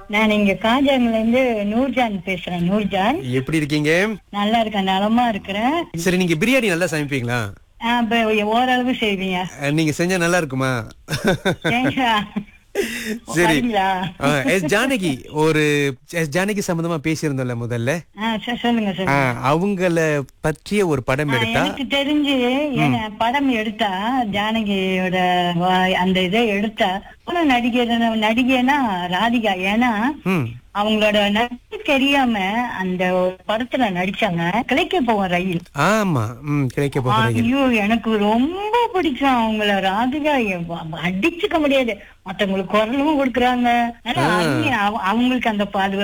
நான் இங்க காஜாங்கல இருந்து நூர்ஜான் பேசுறேன் நூர்ஜான் எப்படி இருக்கீங்க நல்லா இருக்கேன் நலமா இருக்கிறேன் சரி நீங்க பிரியாணி நல்லா சமைப்பீங்களா ஆ, இப்ப ஓரளவு செய்வீங்க அஹ், நீங்க செஞ்சா நல்லா இருக்குமா ஏங்க? சரி வரீங்களா? அஹ், எஸ் ஜானகி ஒரு எஸ் ஜானகி சம்பந்தமா பேசியிருந்தோம்ல முதல்ல ஆ, சரி, சொல்லுங்க சொல்லுங்க அஹ், அவங்கள பற்றிய ஒரு படம் ஆ, எடுத்தா எனக்கு தெரிஞ்சு ஏன்னா படம் எடுத்தா ஜானகியோட வா- அந்த இதை எடுத்தா ஆனா நடிகை நடிகைனா ராதிகா ஏன்னா ம் அவங்களோட நடிப்பு தெரியாம அந்த ஒரு படத்துல நடிச்சாங்க கிளைக்க போவோம் ரயில் ஆமா ம் கிடைக்க போகிறீங்க ஐயோ எனக்கு ரொம்ப பிடிக்கும் அவங்கள ராதிகா எவ்வ- அடிச்சுக்க முடியாது மத்தவங்களுக்கு குரலும் கொடுக்குறாங்க ஆனா அவங்க- அவ- அவங்களுக்கு அந்த ப- அது